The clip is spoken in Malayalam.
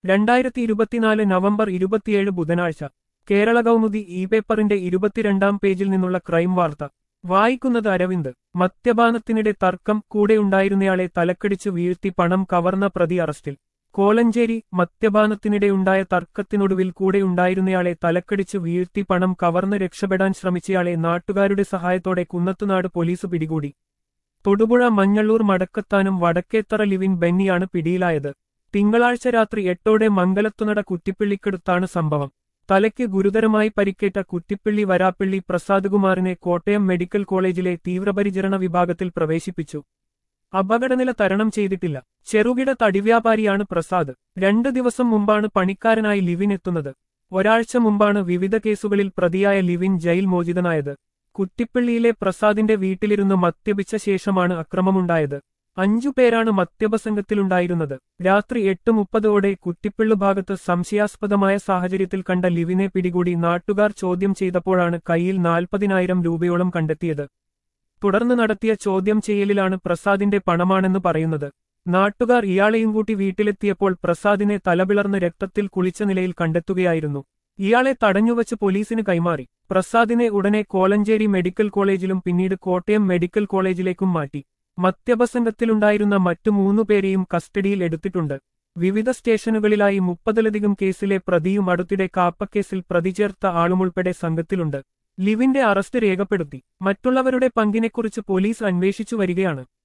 രണ്ടായിരത്തി ഇരുപത്തിനാല് നവംബർ ഇരുപത്തിയേഴ് ബുധനാഴ്ച കേരള കൗമുദി ഇ പേപ്പറിന്റെ ഇരുപത്തിരണ്ടാം പേജിൽ നിന്നുള്ള ക്രൈം വാർത്ത വായിക്കുന്നത് അരവിന്ദ് മദ്യപാനത്തിനിടെ തർക്കം കൂടെയുണ്ടായിരുന്നയാളെ തലക്കടിച്ച് വീഴ്ത്തി പണം കവർന്ന പ്രതി അറസ്റ്റിൽ കോലഞ്ചേരി മദ്യപാനത്തിനിടെയുണ്ടായ തർക്കത്തിനൊടുവിൽ കൂടെയുണ്ടായിരുന്നയാളെ തലക്കടിച്ച് വീഴ്ത്തി പണം കവർന്ന് രക്ഷപ്പെടാൻ ശ്രമിച്ചയാളെ നാട്ടുകാരുടെ സഹായത്തോടെ കുന്നത്തുനാട് പോലീസ് പിടികൂടി തൊടുപുഴ മഞ്ഞള്ളൂർ മടക്കത്താനും വടക്കേത്തറ ലിവിൻ ബെന്നിയാണ് പിടിയിലായത് തിങ്കളാഴ്ച രാത്രി എട്ടോടെ മംഗലത്തുനട കുറ്റിപ്പിള്ളിക്കടുത്താണ് സംഭവം തലയ്ക്ക് ഗുരുതരമായി പരിക്കേറ്റ കുറ്റിപ്പിള്ളി വരാപ്പിള്ളി പ്രസാദ് കുമാറിനെ കോട്ടയം മെഡിക്കൽ കോളേജിലെ തീവ്രപരിചരണ വിഭാഗത്തിൽ പ്രവേശിപ്പിച്ചു അപകടനില തരണം ചെയ്തിട്ടില്ല ചെറുകിട തടിവ്യാപാരിയാണ് പ്രസാദ് രണ്ടു ദിവസം മുമ്പാണ് പണിക്കാരനായി ലിവിൻ എത്തുന്നത് ഒരാഴ്ച മുമ്പാണ് വിവിധ കേസുകളിൽ പ്രതിയായ ലിവിൻ ജയിൽ മോചിതനായത് കുറ്റിപ്പള്ളിയിലെ പ്രസാദിന്റെ വീട്ടിലിരുന്ന് മദ്യപിച്ച ശേഷമാണ് അക്രമമുണ്ടായത് അഞ്ചു പേരാണ് മദ്യപസംഘത്തിലുണ്ടായിരുന്നത് രാത്രി എട്ട് മുപ്പതോടെ കുറ്റിപ്പിള്ളു ഭാഗത്ത് സംശയാസ്പദമായ സാഹചര്യത്തിൽ കണ്ട ലിവിനെ പിടികൂടി നാട്ടുകാർ ചോദ്യം ചെയ്തപ്പോഴാണ് കയ്യിൽ നാൽപ്പതിനായിരം രൂപയോളം കണ്ടെത്തിയത് തുടർന്ന് നടത്തിയ ചോദ്യം ചെയ്യലിലാണ് പ്രസാദിന്റെ പണമാണെന്ന് പറയുന്നത് നാട്ടുകാർ ഇയാളെയും കൂട്ടി വീട്ടിലെത്തിയപ്പോൾ പ്രസാദിനെ തലപിളർന്ന് രക്തത്തിൽ കുളിച്ച നിലയിൽ കണ്ടെത്തുകയായിരുന്നു ഇയാളെ തടഞ്ഞുവച്ച് പോലീസിന് കൈമാറി പ്രസാദിനെ ഉടനെ കോലഞ്ചേരി മെഡിക്കൽ കോളേജിലും പിന്നീട് കോട്ടയം മെഡിക്കൽ കോളേജിലേക്കും മാറ്റി മദ്യപസംഘത്തിലുണ്ടായിരുന്ന മറ്റു മൂന്നുപേരെയും കസ്റ്റഡിയിൽ എടുത്തിട്ടുണ്ട് വിവിധ സ്റ്റേഷനുകളിലായി മുപ്പതിലധികം കേസിലെ പ്രതിയും അടുത്തിടെ കാപ്പക്കേസിൽ പ്രതി ചേർത്ത ആളുമുൾപ്പെടെ സംഘത്തിലുണ്ട് ലിവിന്റെ അറസ്റ്റ് രേഖപ്പെടുത്തി മറ്റുള്ളവരുടെ പങ്കിനെക്കുറിച്ച് പോലീസ് അന്വേഷിച്ചു വരികയാണ്